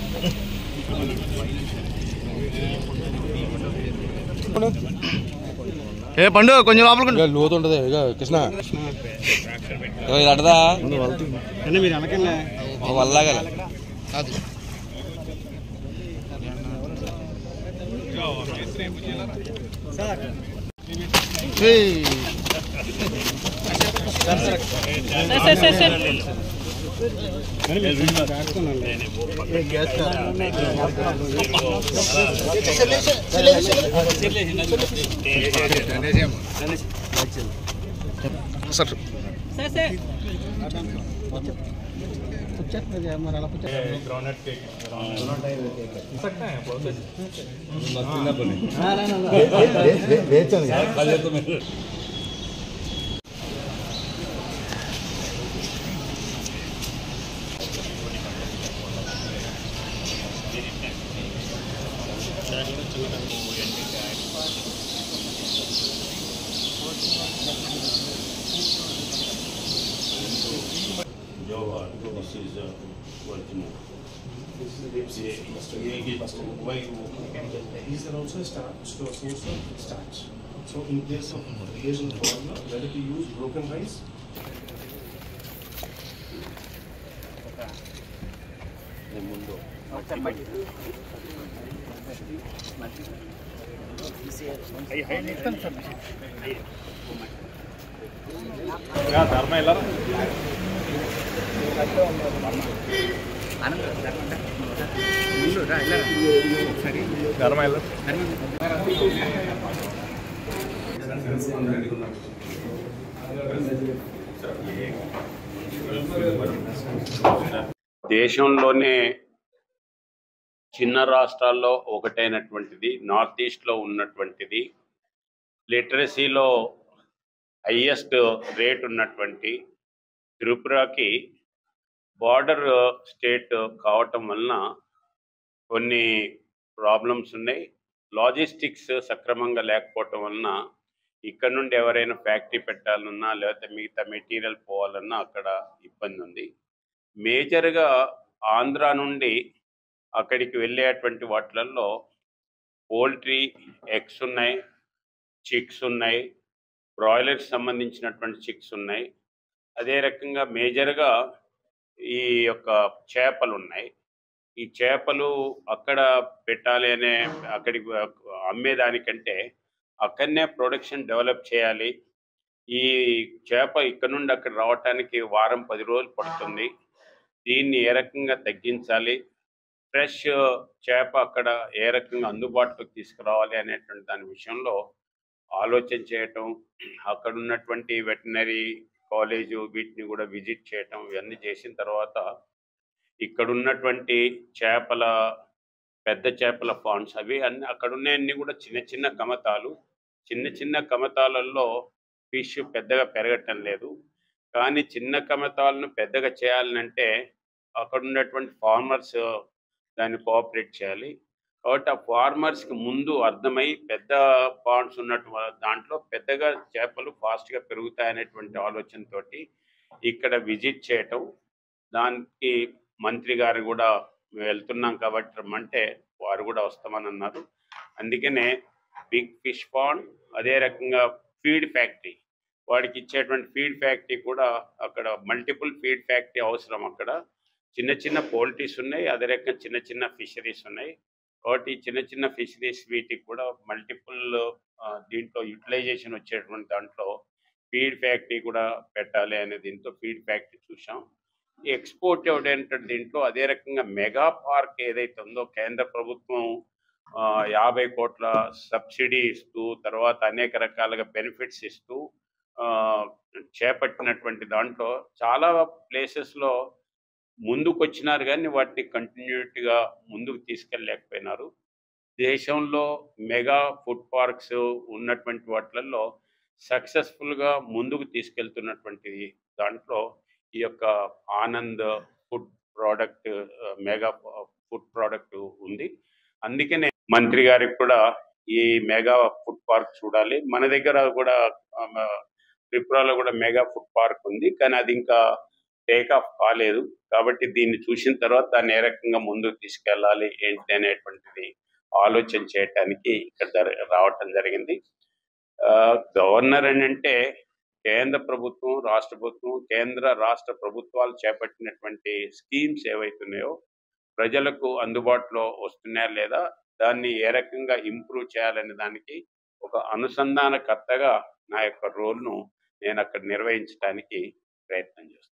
ఏ పండు కొంచెం లోపలికి ఇక లోతు ఉంటది ఇక కృష్ణ ఇక ఇది అడ్డదా అంటే మీరు వెనకండి వల్లాగల సార్ మరి అలా Java, this is uh, original. This is why These are also starch, so source of starch. So in case of creation formula, whether to use broken rice దేశంలోనే చిన్న రాష్ట్రాల్లో ఒకటైనటువంటిది నార్త్ ఈస్ట్లో ఉన్నటువంటిది లిటరసీలో హయ్యెస్ట్ రేట్ ఉన్నటువంటి త్రిపురకి border state కావటం వలన కొన్ని problems ఉన్నాయి లాజిస్టిక్స్ సక్రమంగా లేకపోవటం వలన ఇక్కడ నుండి ఎవరైనా ఫ్యాక్టరీ పెట్టాలన్నా లేకపోతే మిగతా మెటీరియల్ పోవాలన్నా అక్కడ ఇబ్బంది ఉంది మేజర్గా ఆంధ్ర నుండి అక్కడికి వెళ్ళేటువంటి వాటిలలో పోల్ట్రీ ఎగ్స్ ఉన్నాయి చిక్స్ ఉన్నాయి బ్రాయిలర్స్ సంబంధించినటువంటి చిక్స్ ఉన్నాయి అదే రకంగా మేజర్గా ఈ యొక్క చేపలు ఉన్నాయి ఈ చేపలు అక్కడ పెట్టాలి అనే అక్కడికి అమ్మేదానికంటే అక్కడనే ప్రొడక్షన్ డెవలప్ చేయాలి ఈ చేప ఇక్కడ నుండి అక్కడ రావటానికి వారం పది రోజులు పడుతుంది దీన్ని ఏ రకంగా తగ్గించాలి ఫ్రెష్ చేప అక్కడ ఏ రకంగా అందుబాటులోకి తీసుకురావాలి అనేటువంటి దాని విషయంలో ఆలోచన చేయటం అక్కడ ఉన్నటువంటి వెటనరీ కాలేజు వీటిని కూడా విజిట్ చేయటం ఇవన్నీ చేసిన తర్వాత ఇక్కడ ఉన్నటువంటి చేపల పెద్ద చేపల ఫాండ్స్ అవి అన్ని అక్కడ ఉన్నాయన్నీ కూడా చిన్న చిన్న కమతాలు చిన్న చిన్న కమతాలలో ఫిష్ పెద్దగా పెరగటం లేదు కానీ చిన్న కమతాలను పెద్దగా చేయాలంటే అక్కడ ఉన్నటువంటి ఫార్మర్స్ దాన్ని కోఆపరేట్ చేయాలి కాబట్టి ఆ ఫార్మర్స్కి ముందు అర్థమై పెద్ద పాండ్స్ ఉన్నట్టు దాంట్లో పెద్దగా చేపలు ఫాస్ట్గా పెరుగుతాయనేటువంటి ఆలోచనతోటి ఇక్కడ విజిట్ చేయటం దానికి మంత్రి గారు కూడా మేము వెళ్తున్నాం కాబట్టి రమ్మంటే వారు కూడా వస్తామని అన్నారు అందుకనే బిగ్ ఫిష్ పాండ్ అదే రకంగా ఫీడ్ ఫ్యాక్టరీ వాడికి ఇచ్చేటువంటి ఫీడ్ ఫ్యాక్టరీ కూడా అక్కడ మల్టిపుల్ ఫీడ్ ఫ్యాక్టరీ అవసరం అక్కడ చిన్న చిన్న పోల్ట్రీస్ ఉన్నాయి అదే రకంగా చిన్న చిన్న ఫిషరీస్ ఉన్నాయి కాబట్టి చిన్న చిన్న ఫిషరీస్ వీటికి కూడా మల్టిపుల్ దీంట్లో యూటిలైజేషన్ వచ్చేటువంటి దాంట్లో ఫీడ్ ఫ్యాక్టరీ కూడా పెట్టాలి అనే దీంతో ఫీడ్ ఫ్యాక్టరీ చూసాం ఎక్స్పోర్ట్ ఏంటంటే దీంట్లో అదే రకంగా మెగా పార్క్ ఏదైతే ఉందో కేంద్ర ప్రభుత్వం ఆ, యాభై కోట్ల సబ్సిడీ ఇస్తూ తర్వాత అనేక రకాలుగా బెనిఫిట్స్ ఇస్తూ ఆ, చేపట్టినటువంటి దాంట్లో చాలా ప్లేసెస్లో ముందుకు వచ్చినారు కానీ వాటిని కంటిన్యూటీగా ముందుకు తీసుకెళ్ళలేకపోయినారు దేశంలో మెగా ఫుడ్ పార్క్స్ ఉన్నటువంటి వాటిలలో సక్సెస్ఫుల్గా ముందుకు తీసుకెళ్తున్నటువంటి దాంట్లో ఈ యొక్క Anand food product mega food product ఉంది అందుకనే మంత్రి గారికి కూడా ఈ మెగా ఫుడ్ పార్క్ చూడాలి మన దగ్గర కూడా ఆ, త్రిపురలో కూడా మెగా ఫుడ్ పార్క్ ఉంది కానీ అది ఇంకా టేక్ ఆఫ్ కాలేదు కాబట్టి దీన్ని చూసిన తర్వాత దాన్ని ఏ రకంగా ముందుకు తీసుకెళ్ళాలి ఏంటి అనేటువంటిది ఆలోచన చేయటానికి ఇక్కడ జర- రావటం జరిగింది ఆ, గవర్నర్ అని అంటే కేంద్ర ప్రభుత్వం రాష్ట్ర ప్రభుత్వం కేంద్ర రాష్ట్ర ప్రభుత్వాలు చేపట్టినటువంటి స్కీమ్స్ ఏవైతున్నాయో ప్రజలకు అందుబాటులో వస్తున్నాయా లేదా దాన్ని ఏ రకంగా ఇంప్రూవ్ చేయాలనే దానికి ఒక అనుసంధానకర్తగా నా యొక్క రోల్ను నేను అక్కడ నిర్వహించడానికి ప్రయత్నం చేస్తాను